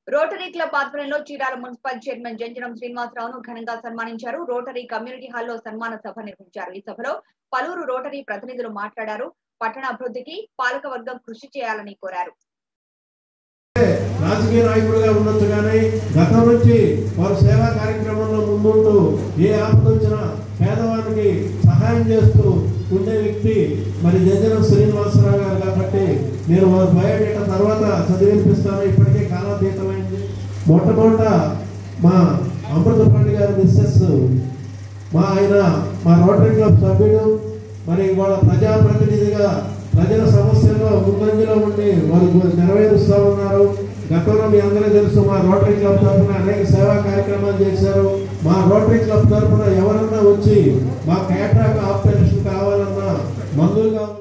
rotary Club ఆధ్వర్యంలో Chirala municipal chairman Janjanam శ్రీనివాసరావును ఘనంగా సన్మానించారు రోటరీ కమ్యూనిటీ హాల్లో సన్మాన సభ నిర్వహించారు ఈ సభలో పలువురు రోటరీ ప్రతినిధులు మాట్లాడారు పట్టణ అభివృద్ధికి పాలకవర్గం కృషి చేయాలని కోరారు రాజకీయ నాయకుడిగా ఉండొచ్చు కానీ గతం నుంచి వారు సేవా కార్యక్రమంలో ముందుంటూ ఏ ఆపద వచ్చినా పేదవానికి సహాయం చేస్తూ ఉండే వ్యక్తి మరి జంజనం శ్రీనివాసరావు గారు కాబట్టి నేను వారి బయోడేటా తర్వాత చదివినిపిస్తాను ఇప్పటికే కాలాతీతమైంది మొట్టమొదట మా అమృతపాండి గారి మిస్సెస్ మా ఆయన మా రోటరీ క్లబ్ సభ్యుడు మరి వాళ్ళ ప్రజాప్రతినిధిగా ప్రజల సమస్యల్లో ముందంజలో ఉండి వాళ్ళు నెరవేరుస్తూ ఉన్నారు గతంలో మీ అందరూ తెలుసు మా రోటరీ క్లబ్ తరఫున అనేక సేవా కార్యక్రమాలు చేశారు మా రోటరీ క్లబ్ తరఫున ఎవరన్నా వచ్చి మా క్యాట్రాక్ ఆపరేషన్ కావాలన్నా మందులు కావాలి